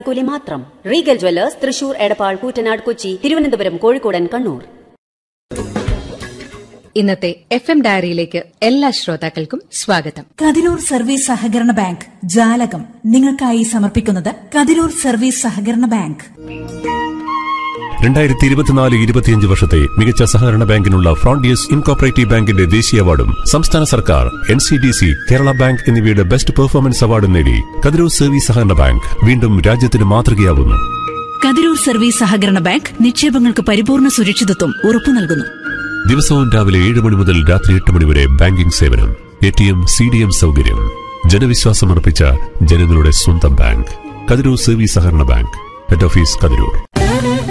കൂലി മാത്രം Regal Jewellers Thrissur Edappal Koottanad Kochi Thiruvananthapuram കോഴിക്കോടൻ കണ്ണൂർ ഇന്നത്തെ എഫ് എം ഡയറിയിലേക്ക് എല്ലാ ശ്രോതാക്കൾക്കും സ്വാഗതം കതിരൂർ സർവീസ് സഹകരണ ബാങ്ക് ജാലകം നിങ്ങൾക്കായി സമർപ്പിക്കുന്നത് കതിരൂർ സർവീസ് സഹകരണ ബാങ്ക് രണ്ടായിരത്തി ഇരുപത്തിനാല് ഇരുപത്തിയഞ്ച് വർഷത്തെ മികച്ച സഹകരണ ബാങ്കിനുള്ള ഫ്രോണ്ടിയസ് ഇൻകോപ്പറേറ്റീവ് ബാങ്കിന്റെ ദേശീയ അവാർഡും സംസ്ഥാന സർക്കാർ N C D C Kerala bank എന്നിവയുടെ ബെസ്റ്റ് പെർഫോമൻസ് അവാർഡും നേടി കതിരൂർ സർവീസ് സഹകരണ ബാങ്ക് വീണ്ടും രാജ്യത്തിന് മാതൃകയാവുന്നു കതിരൂർ സർവീസ് സഹകരണ ബാങ്ക് നിക്ഷേപങ്ങൾക്ക് പരിപൂർണ സുരക്ഷിതത്വം ഉറപ്പു നൽകുന്നു ദിവസവും രാവിലെ ഏഴ് മണി മുതൽ രാത്രി എട്ട് മണി വരെ ബാങ്കിംഗ് സേവനം A T M C D M സൗകര്യം ജനവിശ്വാസമർപ്പിച്ച ജനങ്ങളുടെ സ്വന്തം ബാങ്ക് കതിരൂർ സർവീസ് സഹകരണ ബാങ്ക് ഹെഡ് ഓഫീസ് കതിരൂർ